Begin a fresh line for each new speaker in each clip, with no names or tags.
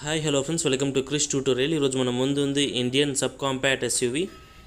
hi hello friends welcome to Krish tutorial ఈరోజు మన ముందు ఉంది Indian sub compact SUV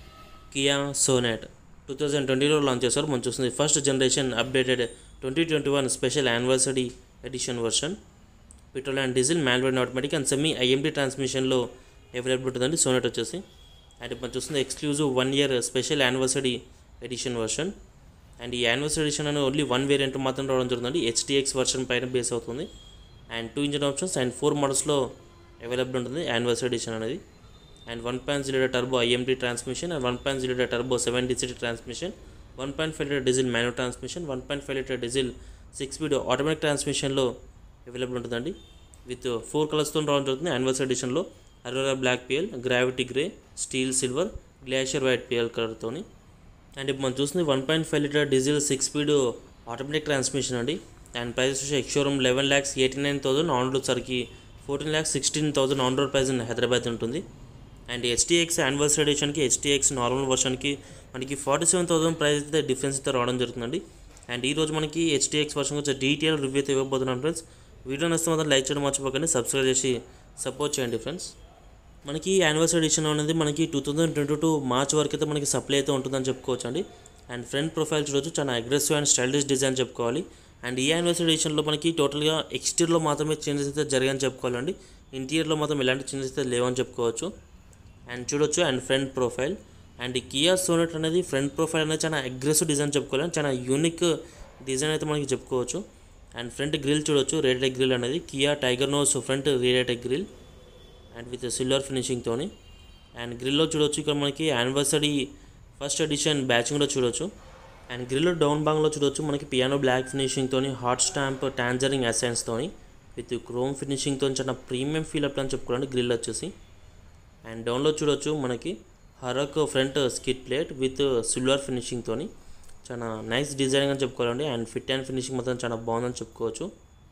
Kia Sonet two thousand ట్వంటీలో లాంచ్ చేశారు మనం చూస్తుంది first generation updated twenty twenty one special anniversary edition version petrol and diesel manual automatic and semi IMT ట్రాన్స్మిషన్లో available ఉంటుందండి సోనాట్ వచ్చేసి అండ్ మనం చూస్తుంది exclusive one year special anniversary edition version and ఈ యానివర్సరీ ఎడిషన్ అనేది only one variant మాత్రం రావడం జరుగుతుంది హెచ్డిఎక్స్ వర్షన్ పైన బేస్ అవుతుంది and two engine options and four మోడల్స్లో అవైలబుల్ ఉంటుంది యానివర్సరీ ఎడిషన్ అనేది and one point zero turbo IMT transmission and one point zero turbo seven DCT transmission one point five litre diesel manual transmission one point five litre diesel six speed automatic ట్రాన్స్మిషన్లో available ఉంటుందండి with four కలర్స్తో రావడం జరుగుతుంది anniversary ఎడిషన్లో aurora black pearl gravity grey steel silver glacier white pearl కలర్తోని and ఇప్పుడు మనం చూస్తుంది one point five litre diesel six speed automatic transmission అండి అండ్ ప్రైస్ వచ్చి ex showroom eleven lakhs eighty nine thousand on road సరికి fourteen lakhs sixteen thousand on road price in Hyderabad ఉంటుంది and HTX anniversary ఎడిషన్కి HTX normal వర్షన్కి మనకి ఫార్టీ సెవెన్ థౌసండ్ ప్రైస్ అయితే difference అయితే రావడం జరుగుతుందండి అండ్ ఈ రోజు మనకి హెచ్టీఎక్స్ వర్షన్ గురించి డీటెయిల్ రివ్యూ అయితే ఇవ్వబోతున్నాం ఫ్రెండ్స్ వీడియో నచ్చితే మాత్రం లైక్ చేయడం మర్చిపోకండి సబ్స్క్రైబ్ చేసి సపోర్ట్ చేయండి ఫ్రెండ్స్ మనకి యానివర్సరీ ఎడిషన్ అనేది మనకి two thousand twenty two March వరకు అయితే మనకి సప్లై అయితే ఉంటుందని చెప్పుకోవచ్చు అండి అండ్ ఫ్రంట్ ప్రొఫైల్ చూడొచ్చు చాలా అగ్రెసివ్ అండ్ స్టైలిష్ డిజైన్ చెప్పుకోవాలి అండ్ ఈ యానివర్సరీ ఎడిషన్లో మనకి టోటల్గా ఎక్స్టీరియర్లో మాత్రమే చేంజెస్ అయితే జరిగాయని చెప్పుకోవాలండి ఇంటీరియర్లో మాత్రం ఎలాంటి చేంజెస్ అయితే లేవని చెప్పుకోవచ్చు అండ్ చూడొచ్చు and front profile and Kia Sonet అనేది ఫ్రంట్ ప్రొఫైల్ అనేది చాలా అగ్రెసివ్ డిజైన్ చెప్పుకోవాలి చాలా యూనిక్ డిజైన్ అయితే మనకి చెప్పుకోవచ్చు అండ్ ఫ్రంట్ గ్రిల్ చూడొచ్చు రేటెక్ గ్రిల్ అనేది కియా టైగర్ నోస్ ఫ్రంట్ రేటెక్ గ్రిల్ అండ్ విత్ సిల్వర్ ఫినిషింగ్తోని అండ్ గ్రిల్లో చూడొచ్చు ఇక్కడ మనకి యానివర్సరీ ఫస్ట్ ఎడిషన్ బ్యాచింగ్ కూడా చూడొచ్చు అండ్ గ్రిల్ డౌన్ బాంగ్లో చూడొచ్చు మనకి పియానో బ్లాక్ ఫినిషింగ్తోని హాట్ స్టాంప్ టాంజరింగ్ అసెన్స్తోని విత్ క్రోమ్ ఫినిషింగ్తో చాలా ప్రీమియం ఫీల్ అప్ అని చెప్పుకోండి గ్రిల్ వచ్చేసి అండ్ డౌన్లో చూడొచ్చు మనకి హరక్ front skid plate with silver ఫినిషింగ్తోని చాలా నైస్ డిజైన్ అని చెప్పుకోవాలండి అండ్ ఫిట్ అండ్ ఫినిషింగ్ మొత్తం చాలా బాగుందని చెప్పుకోవచ్చు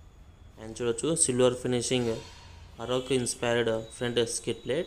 అండ్ చూడొచ్చు సిల్వర్ ఫినిషింగ్ అరోక్ inspired front skid plate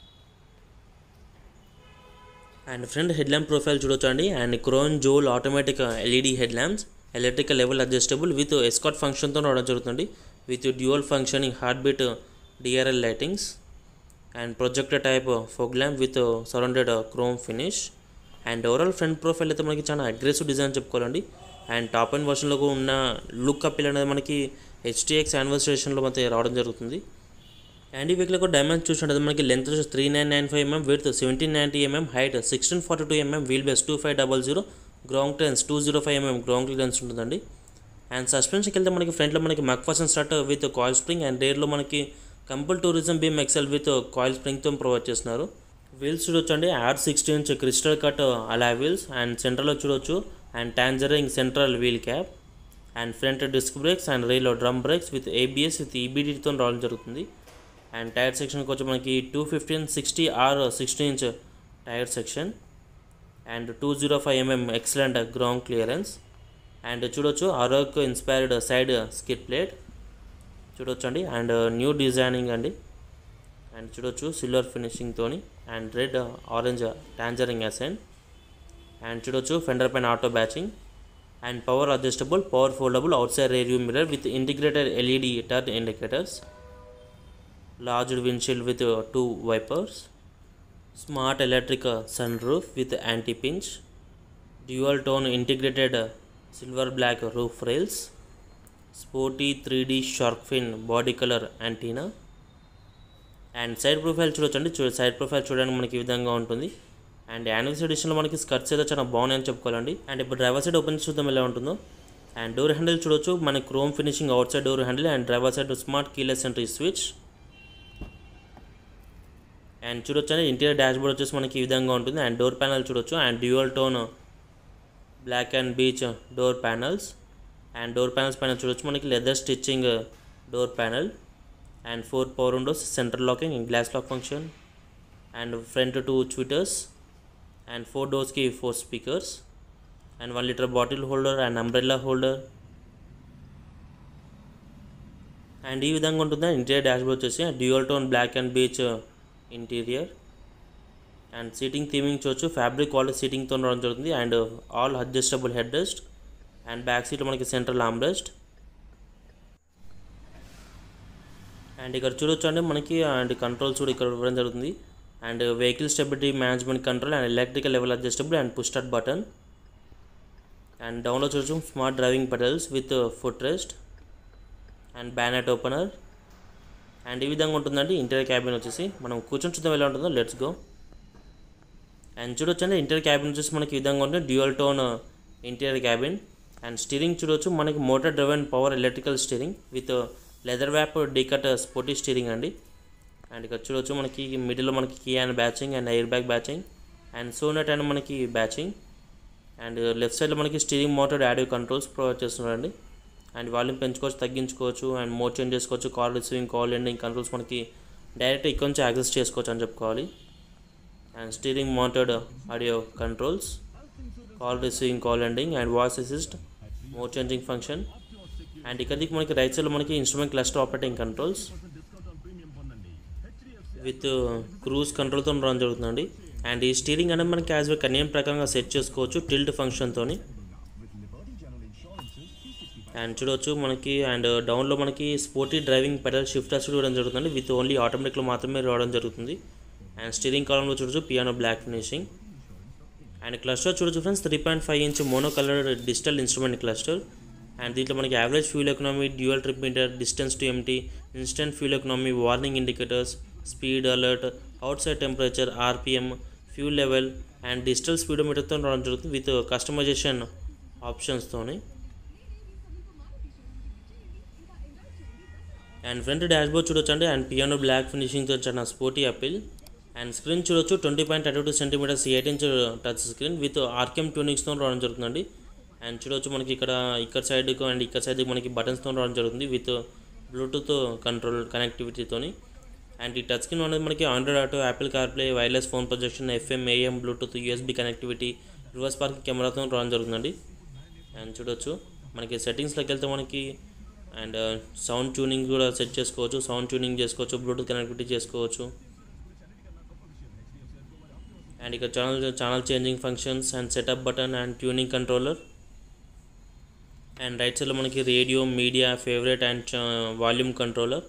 and front head lamp profile చూడొచ్చు అండి and crown jewel automatic LED head lamps electrical level adjustable with escort ఫంక్షన్తో రావడం జరుగుతుంది with dual functioning heart beat DRL lightings and projector type fog lamp with surrounded chrome finish and overall front profile అయితే మనకి చాలా aggressive design చెప్పుకోవాలండి and top end వర్షన్లో ఉన్న look appeal అనేది మనకి హెచ్టీఎక్స్ యానివర్సరేషన్లో అయితే రావడం జరుగుతుంది అండ్ ఈ వెహికల్ కూడా డైమెన్షన్ చూసినట్టు మనకి లెంత్ వచ్చి three nine nine five MM width seventeen ninety MM height sixteen forty two MM wheel wheelbase two five double zero ground clearance two zero five MM ground clearance ఉంటుందండి and సస్పెన్షన్కి వెళ్తే మనకి ఫ్రంట్లో మనకి McPherson strut with coil spring and రేర్లో మనకి coupled torsion beam axle with coil స్ప్రింగ్తో provide చేస్తున్నారు వీల్స్ చూడొచ్చు అండి R sixteen inch crystal cut alloy wheels and సెంట్రల్లో చూడొచ్చు and టాంజరింగ్ central wheel cap and front disc brakes and రైల్లో drum brakes with ABS with ఈబీడీతో రావడం జరుగుతుంది అండ్ టైర్ సెక్షన్కి వచ్చి మనకి two fifteen sixty R sixteen inch tyre section and two zero five MM excellent ground clearance and చూడొచ్చు అరోక్ inspired side skid plate చూడొచ్చు అండి అండ్ న్యూ డిజైనింగ్ అండి అండ్ చూడొచ్చు సిల్వర్ ఫినిషింగ్తోని and red orange tangerine accent and చూడొచ్చు fender పైన auto badging and power adjustable power foldable outside rear view mirror with integrated LED turn indicators large windshield with uh, two wipers smart electric uh, sunroof with anti pinch dual tone integrated uh, silver black roof rails sporty 3d shark fin body color antenna and side profile చూడొచ్చండి చూ side profile చూడడానికి మనకి ఈ విధంగా ఉంటుంది and anniversary ఎడిషన్లో మనకి skirts అయితే చాలా బాగున్నాయని చెప్పుకోవాలండి అండ్ ఇప్పుడు డ్రైవర్ సైడ్ ఓపెన్ చేసి చూద్దాం ఎలా ఉంటుందో అండ్ డోర్ హ్యాండిల్ చూడొచ్చు మనకి chrome finishing outside door handle and driver side smart keyless entry switch and చూడొచ్చు అండి ఇంటీరియర్ డాష్ బోర్డ్ వచ్చేసి మనకి ఈ విధంగా ఉంటుంది అండ్ డోర్ ప్యానల్ చూడొచ్చు and dual tone black and beige door panels and door panels పైన చూడొచ్చు మనకి leather stitching door panel and four power windows centre locking glass lock function and front two tweeters and four డోర్స్కి four speakers and one litre bottle holder and umbrella holder and ఈ విధంగా ఉంటుంది interior dashboard వచ్చేసి dual tone black and beige interior and seating theming చూడొచ్చు fabric quality సీటింగ్తో రావడం జరుగుతుంది and all adjustable headrest and back సీట్లో మనకి సెంట్రల్ ఆమ్ రెస్ట్ అండ్ ఇక్కడ చూడొచ్చు అండి మనకి అండ్ కంట్రోల్స్ కూడా ఇక్కడ ఇవ్వడం జరుగుతుంది and vehicle stability management control and electrical level adjustable and push start button and డౌన్లో చూడొచ్చు smart driving pedals with foot rest and bonnet opener and ఈ విధంగా ఉంటుందండి ఇంటీరియర్ క్యాబిన్ వచ్చేసి మనం కూర్చొని చూద్దాం ఎలా ఉంటుందో లెట్స్ గో అండ్ చూడొచ్చండి ఇంటీరియర్ క్యాబిన్ వచ్చేసి మనకి ఈ విధంగా ఉంటుంది dual tone interior cabin and steering చూడొచ్చు మనకి motor driven power electrical steering with leather wrap D cut sporty steering అండి అండ్ ఇక్కడ చూడొచ్చు మనకి మిడిల్లో మనకి key and badging and air bag badging and Sonet and మనకి బ్యాచింగ్ అండ్ లెఫ్ట్ సైడ్లో మనకి steering mounted audio controls provide చేస్తున్నారండి అండ్ వాల్యూమ్ పెంచుకోవచ్చు తగ్గించుకోవచ్చు అండ్ మోడ్ చేంజ్ చేసుకోవచ్చు call receiving call ending controls మనకి డైరెక్ట్ ఇక్కడ నుంచి యాక్సెస్ చేసుకోవచ్చు అని చెప్పుకోవాలి and steering mounted audio controls call receiving call ending and voice assist mode changing function and ఇక్కడికి మనకి రైట్ సైడ్లో మనకి instrument cluster operating controls with cruise కంట్రోల్తో రన్ జరుగుతుందండి అండ్ ఈ స్టీరింగ్ అనేది మనకి యాజ్ కన్యం ప్రకారంగా సెట్ చేసుకోవచ్చు టిల్ట్ ఫంక్షన్తో అండ్ చూడవచ్చు మనకి అండ్ డౌన్లో మనకి స్పోర్టీ డ్రైవింగ్ పెడల్ షిఫ్టర్స్ ఇవ్వడం జరుగుతుంది విత్ ఓన్లీ ఆటోమేటిక్లో మాత్రమే రావడం జరుగుతుంది అండ్ స్టీరింగ్ కాలంలో చూడొచ్చు piano black finishing and cluster చూడొచ్చు friends three point five inch mono colour digital instrument cluster and దీంట్లో మనకి average fuel economy dual trip meter distance to empty instant fuel economy warning indicators speed alert outside temperature RPM fuel level and digital స్పీడోమీటర్తో రావడం జరుగుతుంది with customization ఆప్షన్స్తోని and front dashboard చూడొచ్చండి and piano black ఫినిషింగ్తో వచ్చిన sporty appeal and screen చూడొచ్చు twenty point thirty two centimetres eight inch touch screen with Arkamys ట్యూనింగ్స్తో రావడం జరుగుతుందండి అండ్ చూడొచ్చు మనకి ఇక్కడ ఇక్కడ సైడ్కు అండ్ ఇక్కడ సైడ్కి మనకి బటన్స్తో రావడం జరుగుతుంది విత్ బ్లూటూత్ కంట్రోల్ కనెక్టివిటీతోని అండ్ ఈ టచ్ స్క్రీన్ అనేది మనకి Android auto Apple CarPlay wireless phone projection FM AM bluetooth USB connectivity reverse parking కెమెరాతో రావడం జరుగుతుందండి అండ్ చూడొచ్చు మనకి సెట్టింగ్స్లోకి వెళ్తే మనకి అండ్ సౌండ్ ట్యూనింగ్ కూడా సెట్ చేసుకోవచ్చు సౌండ్ ట్యూనింగ్ చేసుకోవచ్చు బ్లూటూత్ కనెక్టివిటీ చేసుకోవచ్చు అండ్ ఇక్కడ channel channel changing functions and setup button and tuning controller and right సైడ్లో మనకి radio media favourite and volume controller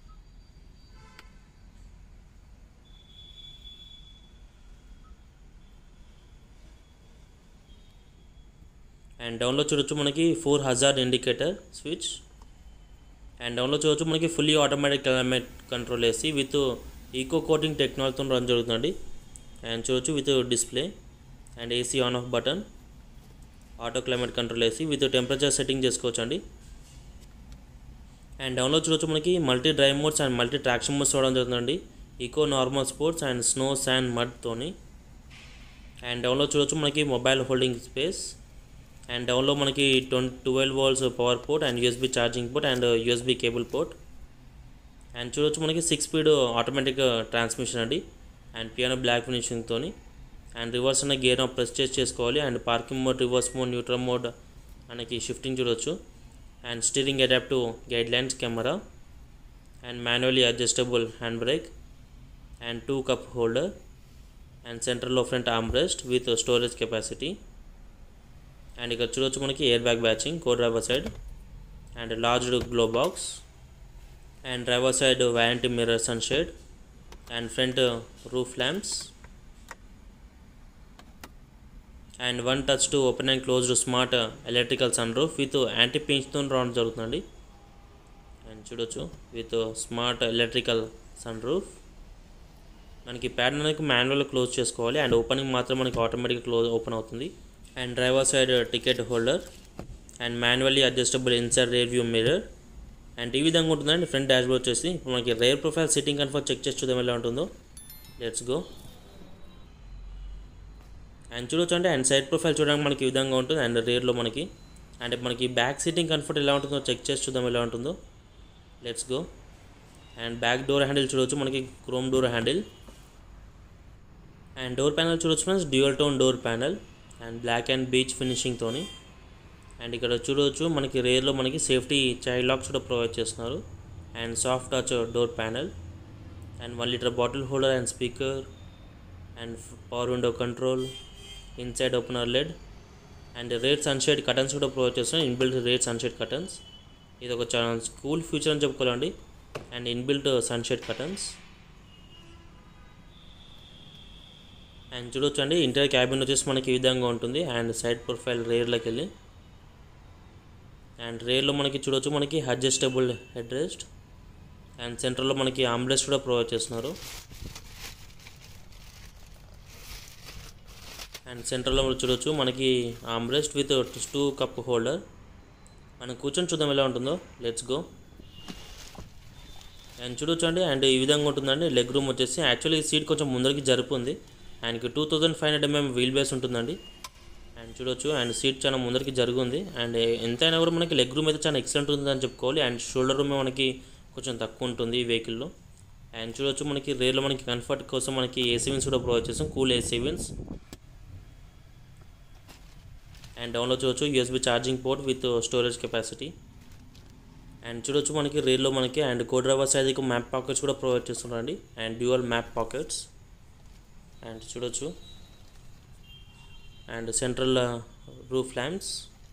and డౌన్లో చూడొచ్చు మనకి four hazard indicator switch and డౌన్లో చూడొచ్చు మనకి ఫుల్లీ ఆటోమేటిక్ క్లైమేట్ కంట్రోల్ వేసి విత్ ఈకో కోటింగ్ టెక్నాలజీతో రన్ జరుగుతుందండి అండ్ చూడొచ్చు with display and AC on off button auto climate control వేసి విత్ టెంపరేచర్ సెట్టింగ్ చేసుకోవచ్చు అండి అండ్ డౌన్లో చూడొచ్చు మనకి multi drive modes and multi traction modes చూడడం జరుగుతుందండి eco normal sports and snow sand మడ్తోని అండ్ డౌన్లో చూడొచ్చు మనకి మొబైల్ హోల్డింగ్ స్పేస్ అండ్ డౌన్లో మనకి twenty twelve volts power port and USB charging port and USB cable port and చూడొచ్చు మనకి సిక్స్ స్పీడ్ ఆటోమేటిక్ ట్రాన్స్మిషన్ అండి అండ్ పియానో బ్లాక్ ఫినిషింగ్తో అండ్ రివర్స్ అనే గేర్ ప్రెస్ చేసి చేసుకోవాలి and parking mode reverse mode neutral mode మనకి shifting చూడొచ్చు and steering adaptive guide lines camera and manually adjustable hand brake and two cup holder and సెంటర్లో front arm rest with storage capacity and ఇక్కడ చూడొచ్చు మనకి air bag badging co driver side and large glove box and driver side vanity mirrors and shade and front roof lamps and one touch to open and closed smart electrical sun roof with anti పించ్తో రావడం జరుగుతుందండి and చూడొచ్చు with smart electrical sun roof మనకి pad అనేది manual close చేసుకోవాలి and opening మాత్రం మనకి ఆటోమేటిక్గా క్లోజ్ ఓపెన్ అవుతుంది and driver side ticket holder and manually adjustable inside rear view mirror and ఈ విధంగా ఉంటుందండి ఫ్రంట్ డాష్ బోర్డ్ వచ్చేసి ఇప్పుడు మనకి rear profile sitting comfort check చేసి చూద్దాం ఎలా ఉంటుందో లెట్స్ గో అండ్ చూడొచ్చు అంటే అండ్ సైడ్ ప్రొఫైల్ చూడడానికి మనకి ఈ విధంగా ఉంటుంది అండ్ రేర్లో మనకి అంటే మనకి బ్యాక్ సీటింగ్ కంఫర్ట్ ఎలా ఉంటుందో చెక్ చేసి చూద్దాం ఎలా ఉంటుందో let's go and back door handle చూడవచ్చు మనకి chrome door handle and door panel చూడొచ్చు friends dual tone door panel and black and beige ఫినిషింగ్తోని అండ్ ఇక్కడ చూడవచ్చు మనకి రేర్లో మనకి సేఫ్టీ చైల్డ్ లాక్స్ కూడా ప్రొవైడ్ చేస్తున్నారు and soft touch door panel and one litre bottle holder and speaker and power window control inside opener led and rear sunshade curtains కూడా provide చేస్తున్నాయి inbuilt rear sunshade curtains ఇది ఒక చాలా cool feature అని చెప్పుకోవాలండి and inbuilt sunshade curtains and చూడొచ్చు అండి inter cabin వచ్చేసి మనకి ఈ విధంగా ఉంటుంది అండ్ సైడ్ ప్రొఫైల్ రేర్లోకి వెళ్ళి అండ్ రేర్లో మనకి చూడొచ్చు మనకి అడ్జస్టబుల్ హెడ్ రెస్ట్ అండ్ సెంటర్లో మనకి ఆమ్లెట్స్ కూడా ప్రొవైడ్ చేస్తున్నారు అండ్ సెంటర్లో మనం చూడొచ్చు మనకి armrest with two cup holder మనం కూర్చొని చూద్దాం ఎలా ఉంటుందో లెట్స్ గో అండ్ చూడొచ్చు అండి అండ్ ఈ విధంగా ఉంటుందండి లెగ్ రూమ్ వచ్చేసి యాక్చువల్లీ ఈ సీట్ కొంచెం ముందరికి జరుపుంది ఆయనకి two thousand five hundred MM wheel base ఉంటుందండి అండ్ చూడొచ్చు అండ్ సీట్ చాలా ముందరికి జరుగుంది అండ్ ఎంతైనా కూడా మనకి లెగ్ రూమ్ అయితే చాలా ఎక్సలెంట్ ఉందని చెప్పుకోవాలి అండ్ షోల్డర్ రూమ్ మనకి కొంచెం తక్కువ ఉంటుంది ఈ వెహికల్లో అండ్ చూడొచ్చు మనకి రేర్లో మనకి కంఫర్ట్ కోసం మనకి ఏసీ విన్స్ కూడా ప్రొవైడ్ చేస్తాం కూల్ ఏసీ విన్స్ అండ్ డౌన్లో చూడొచ్చు USB charging port with storage capacity and చూడొచ్చు మనకి రేల్లో మనకి అండ్ కో డ్రైవర్ సైజ్కి మ్యాప్ పాకెట్స్ కూడా ప్రొవైడ్ చేస్తున్నారండి and dual map pockets and చూడొచ్చు and central roof lamps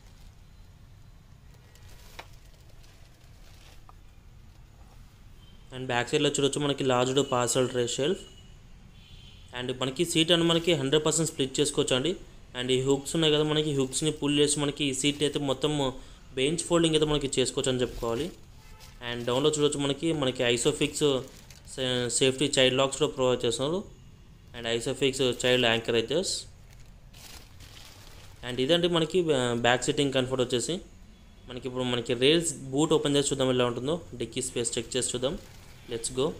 and back సైడ్లో చూడొచ్చు మనకి large parcel tray shelf and మనకి సీట్ అని మనకి హండ్రెడ్ పర్సెంట్ స్ప్లిట్ చేసుకోవచ్చు అండి అండ్ ఈ హుక్స్ ఉన్నాయి కదా మనకి హుక్స్ని పుల్ చేసి మనకి ఈ సీట్ అయితే మొత్తం బెంచ్ ఫోల్డింగ్ అయితే మనకి చేసుకోవచ్చు అని చెప్పుకోవాలి అండ్ డౌన్లో చూడొచ్చు మనకి మనకి ఐసోఫిక్స్ సేఫ్టీ చైల్డ్ లాక్స్ కూడా ప్రొవైడ్ చేస్తున్నారు and ISOFIX child anchorages and ఇదండి మనకి బ్యాక్ సిట్టింగ్ కంఫర్ట్ వచ్చేసి మనకి ఇప్పుడు మనకి రైల్స్ బూట్ ఓపెన్ చేసి చూద్దాం ఎలా ఉంటుందో డిక్కీ స్పేస్ చెక్ చేసి చూద్దాం లెట్స్ గో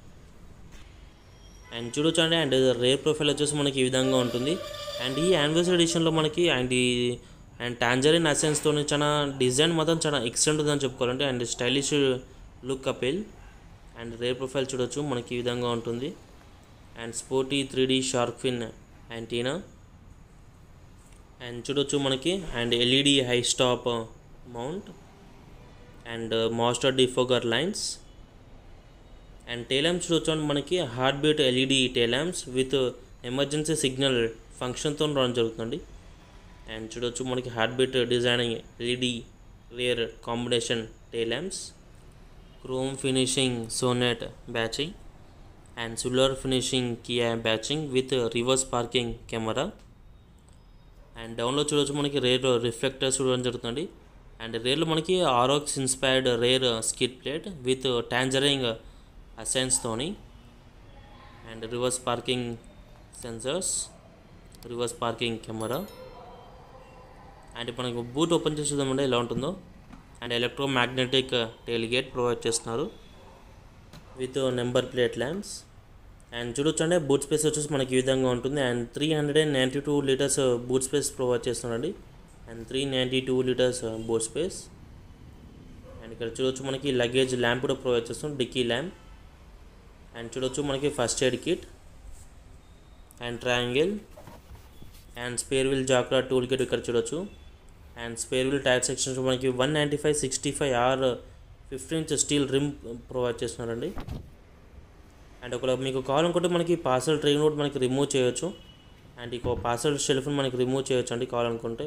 అండ్ చూడొచ్చు అండి అండ్ రేర్ ప్రొఫైల్ వచ్చేసి మనకి ఈ విధంగా ఉంటుంది అండ్ ఈ యానివర్సరీ ఎడిషన్లో మనకి అండ్ ఈ అండ్ టాంజరిన్ అసెన్స్తో చాలా డిజైన్ మాత్రం చాలా ఎక్సలెంట్ ఉందని చెప్పుకోవాలంటే and stylish look appeal and rear profile చూడొచ్చు మనకి ఈ విధంగా ఉంటుంది and sporty three D shark fin antenna and చూడొచ్చు మనకి and LED high stop mount and master defogger lines and tail lamps చూడొచ్చు మనకి heart beat LED tail lamps with emergency signal ఫంక్షన్తో రన్ జరుగుతుంది అండ్ చూడొచ్చు మనకి heart beat designing LED rear combination tail lamps chrome finishing Sonet badging and silver finishing Kia badging with reverse parking camera and డౌన్లో చూడొచ్చు మనకి rare reflectors చూడడం జరుగుతుంది and రేర్లో మనకి ఆరోక్స్ inspired rear skid plate with tangerine అసెన్స్తోని and reverse parking sensors reverse parking camera and ఇప్పుడు మనకి బూట్ ఓపెన్ చేసి చూద్దామంటే ఎలా ఉంటుందో and electro magnetic tail gate provide చేస్తున్నారు with number plate lamps and చూడొచ్చండి బూట్ స్పేస్ వచ్చేసి మనకి ఈ విధంగా ఉంటుంది and three hundred and ninety two litres boot space provide చేస్తున్నారండి and three ninety two litres boot space and ఇక్కడ చూడొచ్చు మనకి లగేజ్ ల్యాంప్ కూడా ప్రొవైడ్ చేస్తున్నాం డిక్కీ ల్యాంప్ అండ్ చూడొచ్చు మనకి first aid kit and triangle and spare wheel జాక్రా tool kit ఇక్కడ చూడొచ్చు and spare wheel tyre sections మనకి one ninety five sixty five R fifteen inch steel rim provide చేస్తున్నారండి and ఒకవేళ మీకు కావాలనుకుంటే మనకి పార్సల్ ట్రైన్ కూడా మనకి రిమూవ్ చేయొచ్చు అండ్ ఇక పార్సల్ షెల్ఫ్ని మనకి రిమూవ్ చేయొచ్చు అండి కావాలనుకుంటే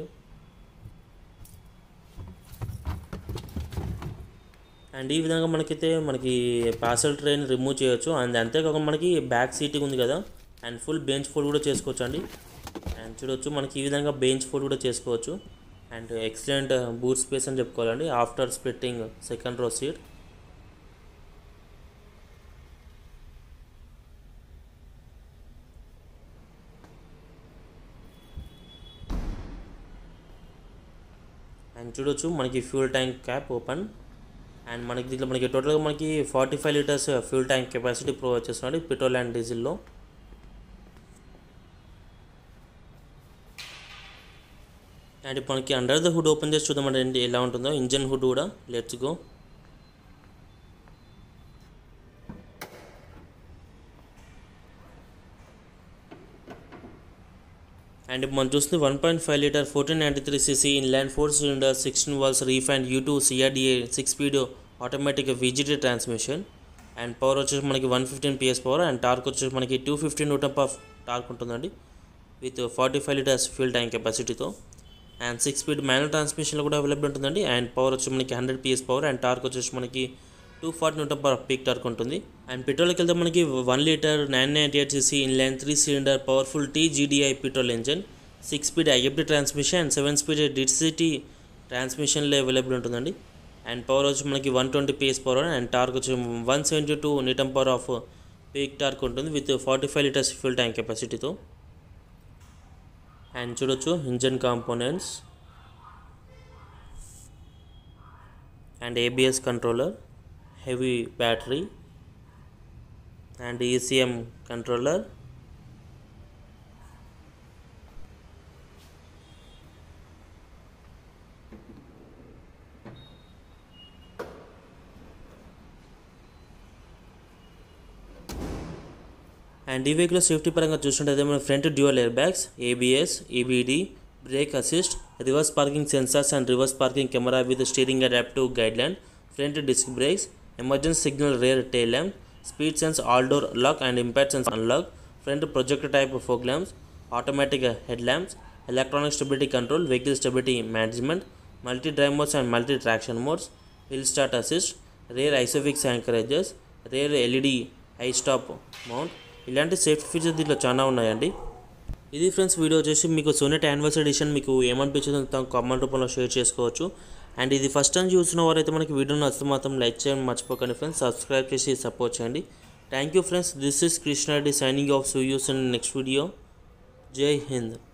అండ్ ఈ విధంగా మనకైతే మనకి పార్సల్ ట్రైన్ రిమూవ్ చేయొచ్చు అండ్ అంతేకాకుండా మనకి బ్యాక్ సీటింగ్ ఉంది కదా అండ్ ఫుల్ బెంచ్ ఫోల్డ్ కూడా చేసుకోవచ్చు అండి అండ్ చూడొచ్చు మనకి ఈ విధంగా బెంచ్ ఫోల్డ్ కూడా చేసుకోవచ్చు అండ్ ఎక్సలెంట్ బూట్ స్పేస్ అని చెప్పుకోవాలండి after splitting second row seat and చూడొచ్చు మనకి fuel tank cap open and మనకి దీంట్లో మనకి టోటల్గా మనకి forty five litres fuel tank capacity provide చేస్తున్నాడు పెట్రోల్ అండ్ డీజిల్లో అండ్ ఇప్పుడు మనకి అండర్ ద హుడ్ ఓపెన్ చేసి చూద్దామంటే ఎలా ఉంటుందో ఇంజన్ హుడ్ కూడా లెట్స్ గో అండ్ ఇప్పుడు మనం చూస్తుంది one point five litre fourteen ninety three CC inline four cylinder sixteen valves refined U two CRDi six speed automatic VGT transmission and power వచ్చేసి మనకి one fifteen PS power and torque వచ్చేసి మనకి two fifteen newton of torque ఉంటుందండి with forty five litres fuel tank కెపాసిటీతో and six speed manual ట్రాన్స్మిషన్లో కూడా available ఉంటుందండి and power వచ్చి మనకి hundred PS power and torque వచ్చేసి మనకి two forty newton per peak torque ఉంటుంది అండ్ పెట్రోల్కి వెళ్తే మనకి one litre nine ninety eight CC inline three cylinder powerful T GDi petrol engine six speed IFD transmission seven speed DCT ట్రాన్స్మిషన్లో available ఉంటుందండి and power వచ్చి మనకి one twenty PS power and torque వచ్చి one seventy two newton power of peak torque ఉంటుంది with forty five litres fuel tank కెపాసిటీతో and చూడొచ్చు engine components and ABS controller heavy battery and ECM controller and ఈ vehicle safety పరంగా చూసుకుంటే మన front dual air bags ABS EBD brake assist reverse parking sensors and reverse parking camera with steering adaptive guideline front disc brakes emergency signal rear tail lamp speed sense all door lock and impact sense unlock front projector type fog lamps automatic head lamps electronic stability control vehicle stability management multi drive modes and multi traction modes hill start assist rear isofix anchorages rear LED eye stop mount ఇలాంటి safety features దీంట్లో చాలా ఉన్నాయండి ఇది friends video వచ్చేసి మీకు Sonet anniversary edition మీకు ఏమనిపించిందో comment రూపంలో share చేసుకోవచ్చు అండ్ ఇది ఫస్ట్ టైం చూసిన వారైతే మనకి వీడియో నచ్చితే మాత్రం లైక్ చేయడం మర్చిపోకండి ఫ్రెండ్స్ సబ్స్క్రైబ్ చేసి సపోర్ట్ చేయండి thank you friends this is Krishna Reddy signing off సూ యూస్ ఇన్ నెక్స్ట్ వీడియో జై హింద్